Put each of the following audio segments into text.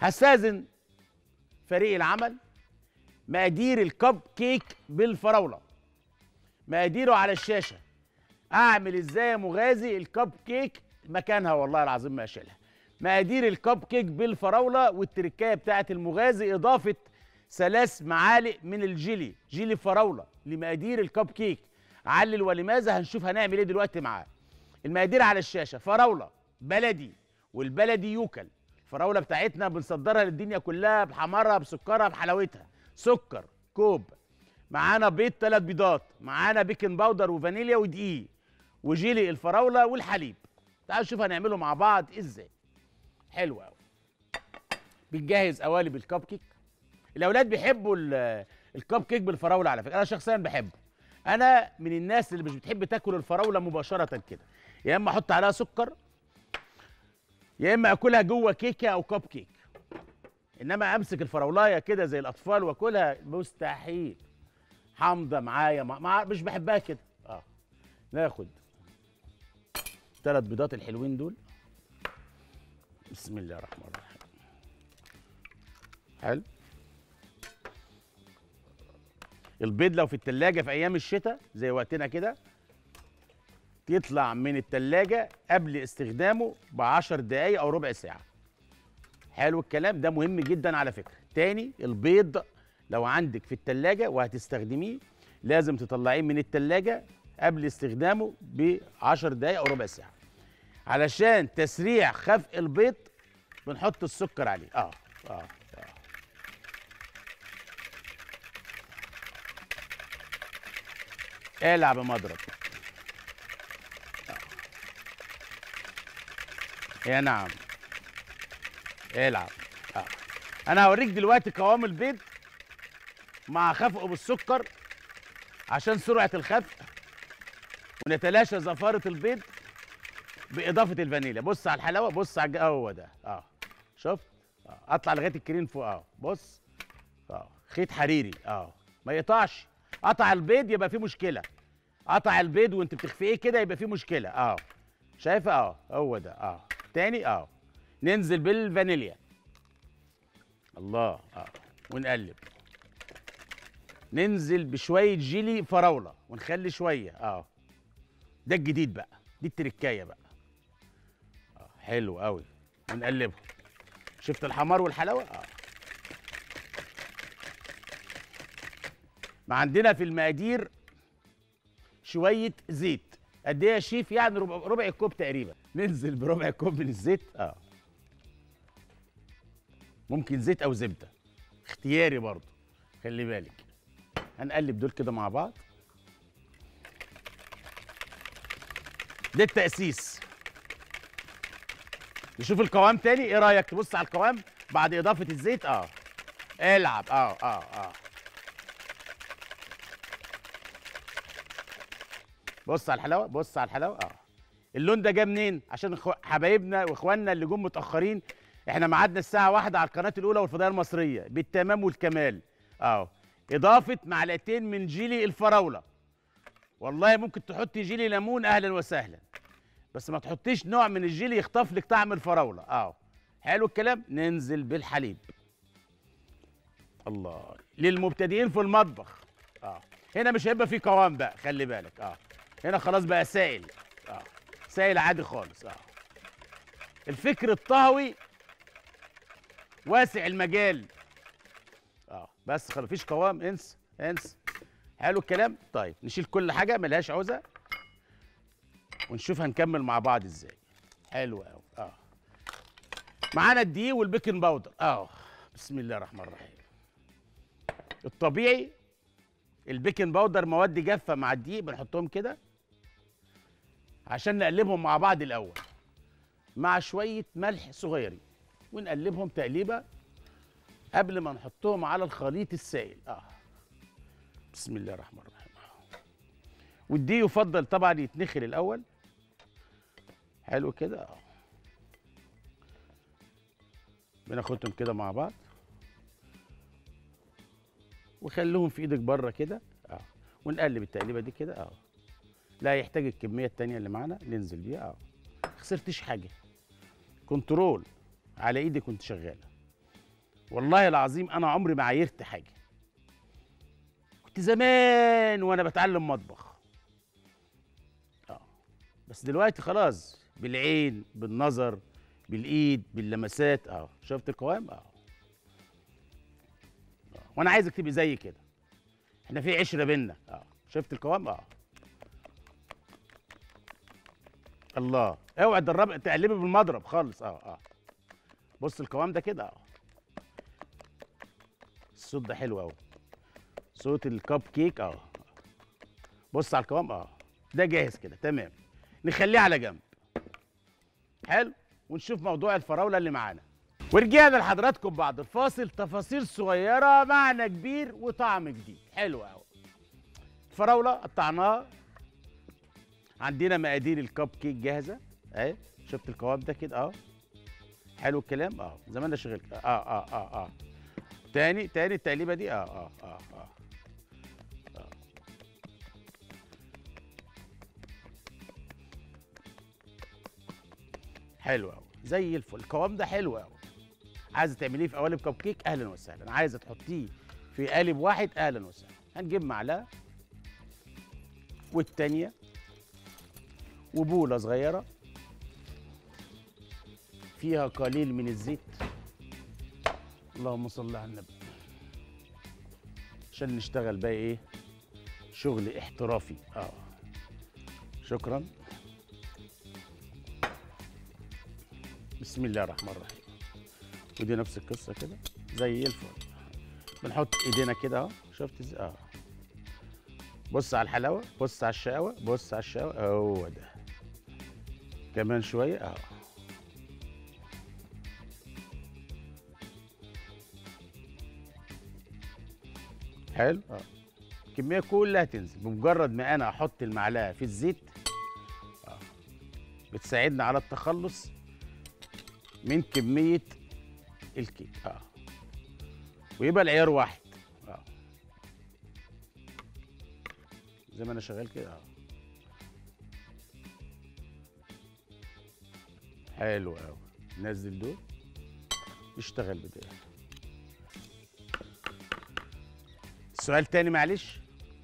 هستاذن فريق العمل مقادير الكب كيك بالفراوله مقاديره على الشاشه اعمل ازاي يا مغازي الكب كيك مكانها والله العظيم ما اشيلها مقادير الكب كيك بالفراوله والتركايه بتاعه المغازي اضافه ثلاث معالق من الجيلي جيلي فراوله لمقادير الكب كيك علل ولماذا هنشوف هنعمل ايه دلوقتي معاه المقادير على الشاشه فراوله بلدي والبلدي يوكل الفراوله بتاعتنا بنصدرها للدنيا كلها بحمارها بسكرها بحلاوتها سكر كوب معانا بيض ثلاث بيضات معانا بيكنج باودر وفانيليا ودقيق وجيلي الفراوله والحليب تعالوا نشوف هنعمله مع بعض ازاي حلو قوي بنجهز قوالب الكب كيك الاولاد بيحبوا ال- الكب كيك بالفراوله على فكره انا شخصيا بحبه انا من الناس اللي مش بتحب تاكل الفراوله مباشره كده يا اما احط عليها سكر يا اما اكلها جوه كيكه او كب كيك انما امسك الفراولايه كده زي الاطفال واكلها مستحيل حامضه معايا مع... مع... مش بحبها كده اه ناخد ثلاث بيضات الحلوين دول بسم الله الرحمن الرحيم حلو البيض لو في التلاجة في أيام الشتاء زي وقتنا كده يطلع من التلاجة قبل استخدامه بعشر دقايق أو ربع ساعة حلو الكلام ده مهم جدا على فكرة تاني البيض لو عندك في التلاجة وهتستخدميه لازم تطلعيه من التلاجة قبل استخدامه بعشر دقايق أو ربع ساعة علشان تسريع خفق البيض بنحط السكر عليه اه اه, آه. العب بمضرب يا نعم العب آه. انا هوريك دلوقتي قوام البيض مع خفقه بالسكر عشان سرعه الخفق ونتلاشى زفاره البيض باضافه الفانيليا بص على الحلاوه بص على الج- هو ده اه شفت آه. اطلع لغايه الكريم فوق اه بص اه خيط حريري اه ما يقطعش قطع البيض يبقى فيه مشكله قطع البيض وانت بتخفيه كده يبقى فيه مشكله اه شايفه اه هو ده اه تاني اه ننزل بالفانيليا الله اه ونقلب ننزل بشويه جيلي فراوله ونخلي شويه اه ده الجديد بقى دي التركايه بقى آه. حلو قوي ونقلبهم شفت الحمار والحلاوه اه ما عندنا في المقادير شويه زيت قد ايه يا شيف يعني ربع, ربع كوب تقريبا ننزل بربع كوب من الزيت اه ممكن زيت او زبده اختياري برضو خلي بالك هنقلب دول كده مع بعض ده التأسيس نشوف القوام تاني ايه رأيك تبص على القوام بعد إضافة الزيت اه العب اه اه اه بص على الحلاوة بص على الحلاوة اه اللون ده جه منين عشان إخو- حبايبنا واخواننا اللي جم متأخرين احنا ميعادنا الساعة واحدة على القناة الأولى والفضائية المصرية بالتمام والكمال اه إضافة معلقتين من جيلي الفراولة والله ممكن تحطي جيلي ليمون اهلا وسهلا بس ما تحطيش نوع من الجيلي يخطف لك طعم الفراوله اه حلو الكلام ننزل بالحليب الله للمبتدئين في المطبخ اه هنا مش هيبقى فيه قوام بقى خلي بالك اه هنا خلاص بقى سائل اه سائل عادي خالص اه الفكر الطهوي واسع المجال اه بس خلاص مفيش قوام انسى انسى حلو الكلام طيب نشيل كل حاجه ملهاش عوزه ونشوف هنكمل مع بعض ازاي حلو قوي اه معانا الدقيق والبيكنج باودر اه بسم الله الرحمن الرحيم الطبيعي البيكنج باودر مواد جافه مع الدقيق بنحطهم كده عشان نقلبهم مع بعض الاول مع شويه ملح صغيرين ونقلبهم تقليبه قبل ما نحطهم على الخليط السائل اه بسم الله الرحمن الرحيم والدي يفضل طبعا يتنخل الاول حلو كده اه بناخدهم كده مع بعض وخليهم في ايدك بره كده اه ونقلب التقليبه دي كده اه لا يحتاج الكميه التانيه اللي معانا ننزل بيها اه خسرتش حاجه كنترول على ايدك وانت شغاله والله العظيم انا عمري ما عايرت حاجه كنت زمان وانا بتعلم مطبخ اه بس دلوقتي خلاص بالعين بالنظر بالايد باللمسات اه شفت القوام اه آه. وانا عايزك تبقي زي كده احنا في عشره بينا اه شفت القوام اه الله اوعى تدرب تقلبي بالمضرب خالص اه اه بص القوام ده كده اه الصوت ده حلو قوي صوت الكب كيك اه بص على القوام اه ده جاهز كده تمام نخليه على جنب حلو ونشوف موضوع الفراوله اللي معانا ورجعنا لحضراتكم بعد الفاصل تفاصيل صغيره معنى كبير وطعم جديد حلو قوي الفراوله قطعناها عندنا مقادير الكب كيك جاهزه اهي شفت القوام ده كده اه حلو الكلام اه زماننا شغال اه اه اه اه تاني تاني التقليبه دي اه اه اه اه, آه. حلو قوي زي الفل القوام ده حلو قوي عايزه تعمليه في قوالب كب كيك اهلا وسهلا عايزه تحطيه في قالب واحد اهلا وسهلا هنجيب معلقه والتانيه وبوله صغيره فيها قليل من الزيت اللهم صل على النبي عشان نشتغل بقى ايه شغل احترافي اه شكرا بسم الله الرحمن الرحيم ودي نفس القصه كده زي الفل بنحط ايدينا كده اهو شفت ازاي اه بص على الحلاوه بص على الشقاوه بص على الشقاوه هو ده كمان شويه اه حلو اه الكميه كلها تنزل بمجرد ما انا احط المعلقه في الزيت آه. بتساعدنا على التخلص من كميه الكيك اه ويبقى العيار واحد اه زي ما انا شغال كده اه حلو قوي نزل دول اشتغل بدايه سؤال تاني معلش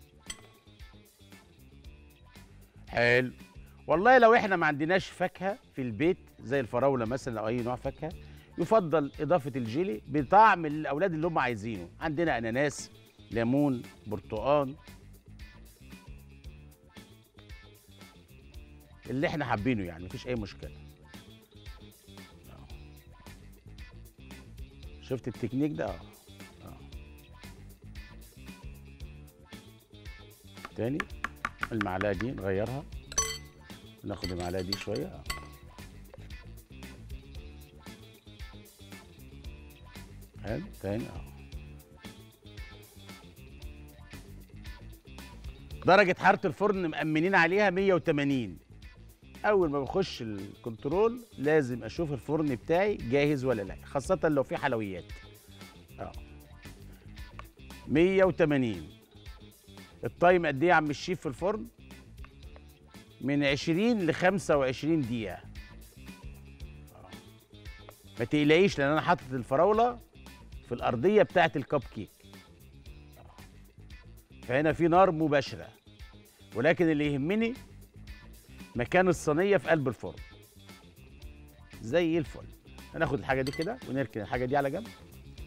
حلو والله لو احنا ما عندناش فاكهه في البيت زي الفراوله مثلا او اي نوع فاكهه يفضل اضافه الجيلي بطعم الاولاد اللي هم عايزينه عندنا اناناس ليمون برتقان اللي احنا حابينه يعني مفيش اي مشكله آه. شفت التكنيك ده اه تاني المعلقه دي نغيرها ناخد المعلقه دي شويه آه. حلو تاني اه درجة حرارة الفرن مأمنين عليها 180 أول ما بخش الكنترول لازم أشوف الفرن بتاعي جاهز ولا لا خاصة لو في حلويات اه 180 التايم قد ايه يا عم الشيف في الفرن من 20 ل 25 دقيقة آه. ما تقلقيش لأن أنا حاطط الفراولة في الأرضية بتاعة الكب كيك آه. فهنا في نار مباشرة ولكن اللي يهمني مكان الصينية في قلب الفرن زي الفل هناخد الحاجة دي كده ونركن الحاجة دي على جنب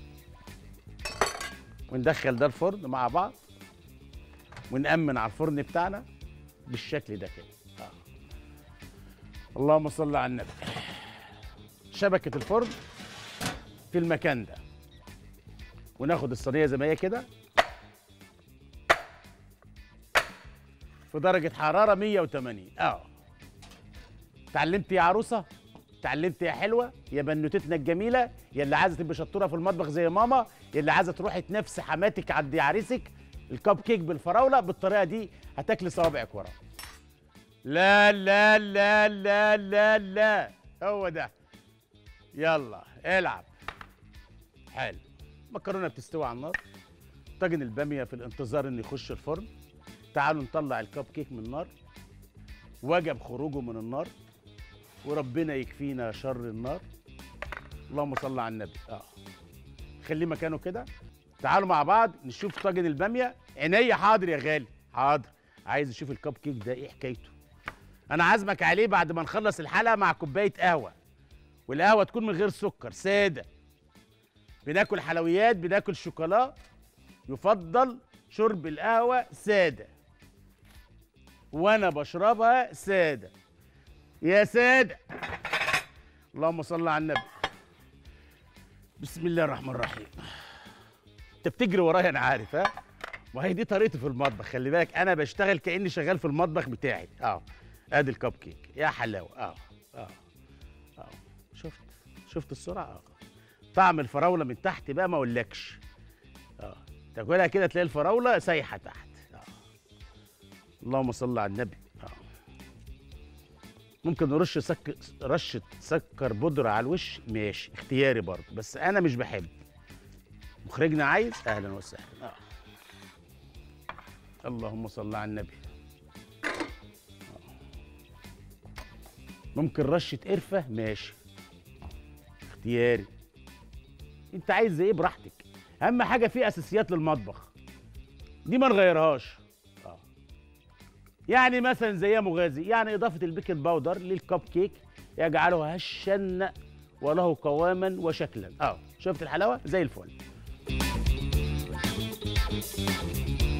وندخل ده الفرن مع بعض ونأمن على الفرن بتاعنا بالشكل ده كده آه. اللهم صل على النبي شبكة الفرن في المكان ده وناخد الصينية زي ما هي كده في درجة حرارة 180 اه اتعلمت يا عروسة اتعلمت يا حلوة يا بنوتتنا الجميلة يا اللي عايزة تبقى شطورة في المطبخ زي ماما يا اللي عايزة تروحي تنافسي حماتك عند عريسك الكب كيك بالفراوله بالطريقه دي هتاكلي صوابعك ورا لا لا لا لا لا لا هو ده يلا العب حلو مكرونه بتستوي على النار طاجن الباميه في الانتظار انه يخش الفرن تعالوا نطلع الكب كيك من النار وجب خروجه من النار وربنا يكفينا شر النار اللهم صل على النبي اه نخليه مكانه كده تعالوا مع بعض نشوف طاجن الباميه عينيا حاضر يا غالي حاضر عايز اشوف الكب كيك ده ايه حكايته انا عازمك عليه بعد ما نخلص الحلقه مع كوبايه قهوه والقهوه تكون من غير سكر ساده بناكل حلويات بناكل شوكولا يفضل شرب القهوه ساده وانا بشربها ساده يا ساده اللهم صل على النبي بسم الله الرحمن الرحيم انت بتجري ورايا انا عارف ها وهي دي طريقتي في المطبخ خلي بالك انا بشتغل كاني شغال في المطبخ بتاعي اه ادي الكب كيك يا حلاوه اه اه اه شفت شفت السرعه اه طعم الفراوله من تحت بقى ما اقولكش اه تاكلها كده تلاقي الفراوله سايحه تحت اه اللهم صل على النبي اه ممكن نرش سك... رشه سكر بودره على الوش ماشي اختياري برضه بس انا مش بحب مخرجنا عايز اهلا وسهلا آه. اللهم صل على النبي ممكن رشه قرفه ماشي اختياري انت عايز ايه براحتك اهم حاجه في اساسيات للمطبخ دي ما نغيرهاش اه يعني مثلا زي يا مغازي يعني اضافه البيكنج باودر للكب كيك يجعله هشا وله قواما وشكلا اه شفت الحلاوه زي الفل